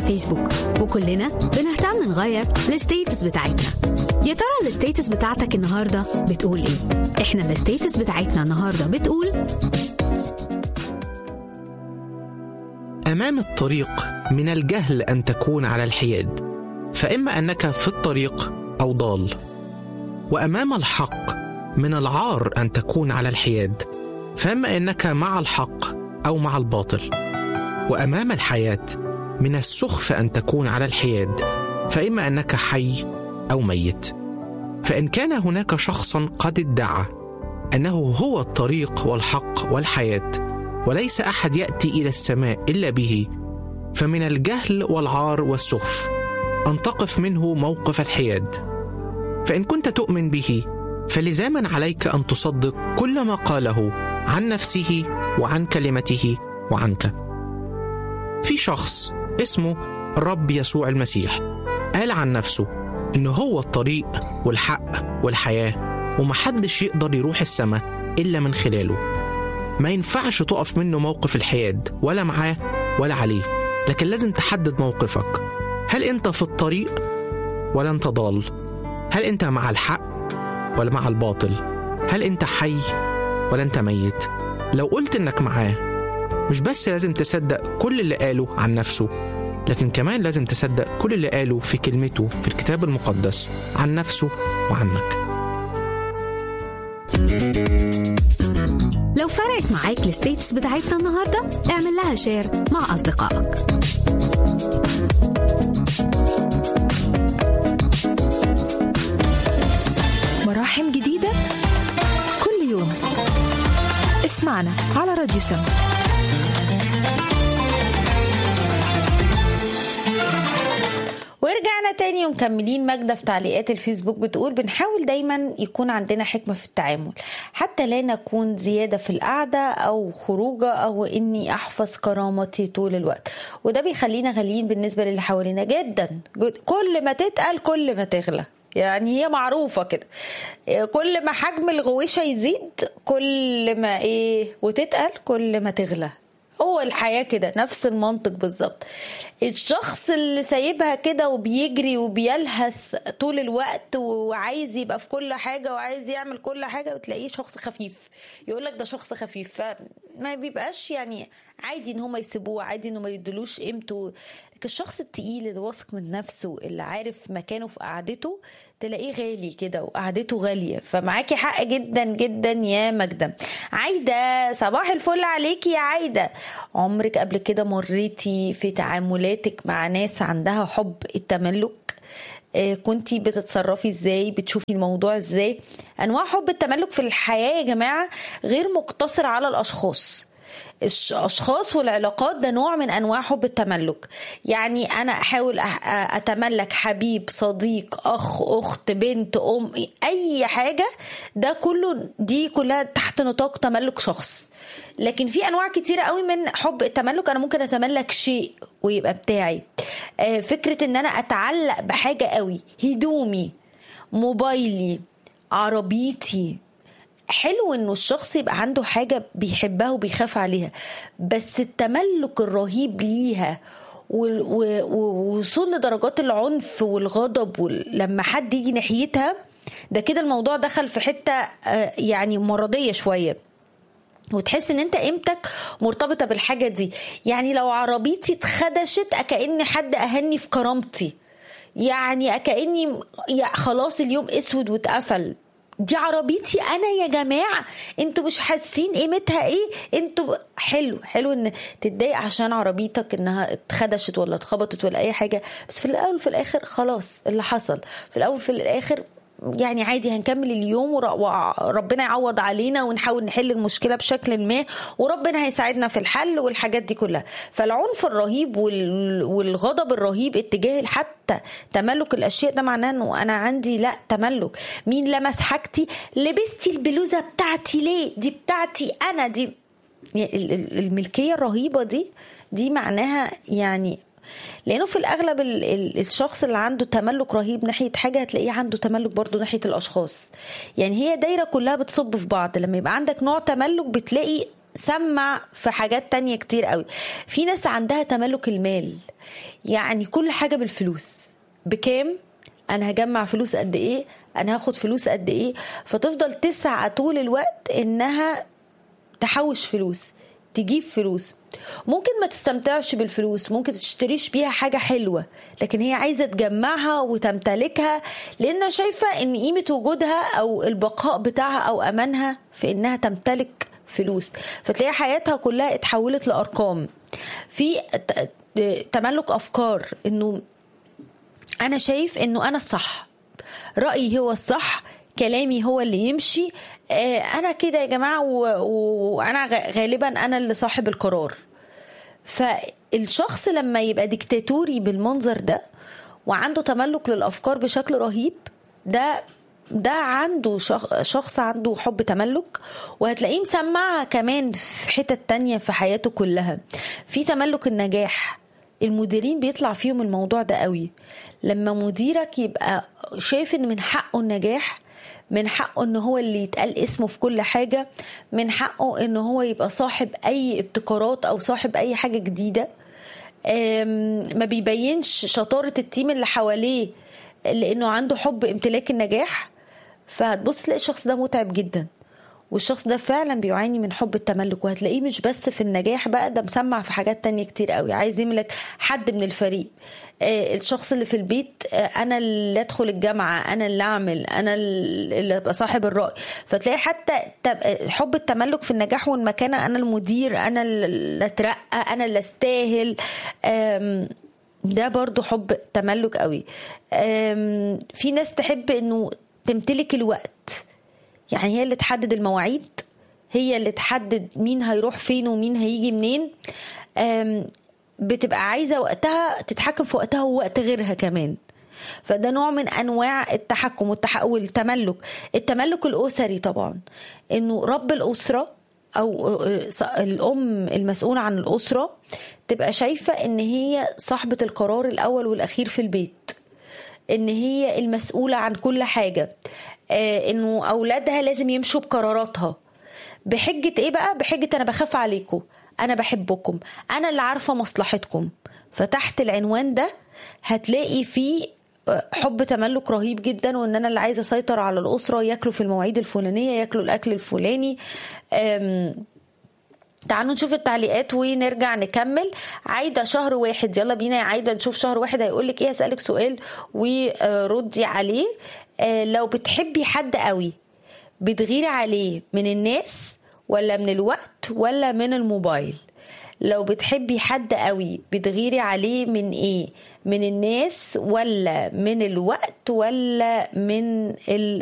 الفيسبوك وكلنا بنهتم نغير الستيتس بتاعتنا يا ترى الستيتس بتاعتك النهارده بتقول ايه احنا الستيتس بتاعتنا النهارده بتقول امام الطريق من الجهل ان تكون على الحياد فاما انك في الطريق او ضال وامام الحق من العار ان تكون على الحياد فاما انك مع الحق او مع الباطل وامام الحياه من السخف ان تكون على الحياد فاما انك حي او ميت فان كان هناك شخصا قد ادعى انه هو الطريق والحق والحياه وليس احد ياتي الى السماء الا به فمن الجهل والعار والسخف ان تقف منه موقف الحياد فان كنت تؤمن به فلزاما عليك ان تصدق كل ما قاله عن نفسه وعن كلمته وعنك في شخص اسمه الرب يسوع المسيح قال عن نفسه انه هو الطريق والحق والحياه ومحدش يقدر يروح السماء الا من خلاله ما ينفعش تقف منه موقف الحياد ولا معاه ولا عليه لكن لازم تحدد موقفك هل انت في الطريق ولا انت ضال هل انت مع الحق ولا مع الباطل هل انت حي ولا انت ميت لو قلت انك معاه مش بس لازم تصدق كل اللي قاله عن نفسه لكن كمان لازم تصدق كل اللي قاله في كلمته في الكتاب المقدس عن نفسه وعنك لو فرقت معاك الستيتس بتاعتنا النهارده اعمل لها شير مع اصدقائك مراحم جديدة كل يوم اسمعنا على راديو سما ورجعنا تاني ومكملين ماجدة في تعليقات الفيسبوك بتقول بنحاول دايما يكون عندنا حكمة في التعامل حتى لا نكون زيادة في القعدة أو خروجة أو إني أحفظ كرامتي طول الوقت وده بيخلينا غاليين بالنسبة للي حوالينا جدا جد- كل ما تتقل كل ما تغلى يعني هي معروفة كده كل ما حجم الغويشة يزيد كل ما ايه وتتقل كل ما تغلى هو الحياة كده نفس المنطق بالظبط الشخص اللي سايبها كده وبيجري وبيلهث طول الوقت وعايز يبقى في كل حاجة وعايز يعمل كل حاجة وتلاقيه شخص خفيف يقولك ده شخص خفيف فما بيبقاش يعني عادي ان هم يسيبوه عادي انه ما يدلوش قيمته لكن الشخص التقيل اللي واثق من نفسه اللي عارف مكانه في قعدته تلاقيه غالي كده وقعدته غالية فمعاكي حق جدا جدا يا مجدة عايدة صباح الفل عليكي يا عايدة عمرك قبل كده مريتي في تعاملاتك مع ناس عندها حب التملك آه، كنتي بتتصرفي ازاي بتشوفي الموضوع ازاي انواع حب التملك في الحياة يا جماعة غير مقتصر على الاشخاص الاشخاص والعلاقات ده نوع من انواع حب التملك يعني انا احاول أح- اتملك حبيب صديق اخ اخت بنت ام اي حاجه ده كله دي كلها تحت نطاق تملك شخص لكن في انواع كتيره قوي من حب التملك انا ممكن اتملك شيء ويبقى بتاعي آه، فكره ان انا اتعلق بحاجه قوي هدومي موبايلي عربيتي حلو انه الشخص يبقى عنده حاجه بيحبها وبيخاف عليها بس التملك الرهيب ليها وال- و- و- ووصول لدرجات العنف والغضب وال- لما حد يجي ناحيتها ده كده الموضوع دخل في حته آه، يعني مرضيه شويه وتحس ان انت قيمتك مرتبطه بالحاجه دي يعني لو عربيتي اتخدشت كأن حد اهني في كرامتي يعني كأني يا خلاص اليوم اسود واتقفل دي عربيتي انا يا جماعه انتوا مش حاسين قيمتها ايه انتوا حلو حلو ان تتضايق عشان عربيتك انها اتخدشت ولا اتخبطت ولا اي حاجه بس في الاول وفي الاخر خلاص اللي حصل في الاول وفي الاخر يعني عادي هنكمل اليوم ور- وربنا يعوض علينا ونحاول نحل المشكله بشكل ما وربنا هيساعدنا في الحل والحاجات دي كلها فالعنف الرهيب وال- والغضب الرهيب اتجاه حتى تملك الاشياء ده معناه انه انا عندي لا تملك مين لمس حاجتي لبستي البلوزه بتاعتي ليه دي بتاعتي انا دي يعني ال- ال- الملكيه الرهيبه دي دي معناها يعني لانه في الاغلب ال- ال- الشخص اللي عنده تملك رهيب ناحيه حاجه هتلاقيه عنده تملك برضه ناحيه الاشخاص يعني هي دايره كلها بتصب في بعض لما يبقى عندك نوع تملك بتلاقي سمع في حاجات تانية كتير قوي في ناس عندها تملك المال يعني كل حاجة بالفلوس بكام انا هجمع فلوس قد ايه انا هاخد فلوس قد ايه فتفضل تسعى طول الوقت انها تحوش فلوس تجيب فلوس ممكن ما تستمتعش بالفلوس ممكن تشتريش بيها حاجة حلوة لكن هي عايزة تجمعها وتمتلكها لأنها شايفة إن قيمة وجودها أو البقاء بتاعها أو أمانها في إنها تمتلك فلوس فتلاقي حياتها كلها اتحولت لأرقام في تملك أفكار إنه أنا شايف إنه أنا الصح رأيي هو الصح كلامي هو اللي يمشي انا كده يا جماعه وانا غالبا انا اللي صاحب القرار فالشخص لما يبقى ديكتاتوري بالمنظر ده وعنده تملك للافكار بشكل رهيب ده ده عنده شخص عنده حب تملك وهتلاقيه مسمعها كمان في حتت تانية في حياته كلها في تملك النجاح المديرين بيطلع فيهم الموضوع ده قوي لما مديرك يبقى شايف ان من حقه النجاح من حقه ان هو اللي يتقال اسمه في كل حاجة من حقه ان هو يبقى صاحب اي ابتكارات او صاحب اي حاجة جديدة ما بيبينش شطارة التيم اللي حواليه لانه عنده حب امتلاك النجاح فهتبص تلاقي الشخص ده متعب جدا والشخص ده فعلا بيعاني من حب التملك وهتلاقيه مش بس في النجاح بقى ده مسمع في حاجات تانية كتير قوي عايز يملك حد من الفريق آه الشخص اللي في البيت آه انا اللي ادخل الجامعه انا اللي اعمل انا اللي ابقى صاحب الراي فتلاقي حتى حب التملك في النجاح والمكانه انا المدير انا اللي اترقى انا اللي استاهل ده برضو حب تملك قوي في ناس تحب انه تمتلك الوقت يعني هي اللي تحدد المواعيد هي اللي تحدد مين هيروح فين ومين هيجي منين بتبقى عايزه وقتها تتحكم في وقتها ووقت غيرها كمان فده نوع من انواع التحكم والتملك التملك الاسري طبعا انه رب الاسره او الام المسؤوله عن الاسره تبقى شايفه ان هي صاحبه القرار الاول والاخير في البيت ان هي المسؤوله عن كل حاجه آه انه اولادها لازم يمشوا بقراراتها بحجه ايه بقى بحجه انا بخاف عليكم انا بحبكم انا اللي عارفه مصلحتكم فتحت العنوان ده هتلاقي فيه حب تملك رهيب جدا وان انا اللي عايزه اسيطر على الاسره ياكلوا في المواعيد الفلانيه ياكلوا الاكل الفلاني تعالوا نشوف التعليقات ونرجع نكمل عايده شهر واحد يلا بينا يا عايده نشوف شهر واحد هيقول لك ايه هسالك سؤال وردي عليه لو بتحبي حد قوي بتغيري عليه من الناس ولا من الوقت ولا من الموبايل لو بتحبي حد قوي بتغيري عليه من ايه من الناس ولا من الوقت ولا من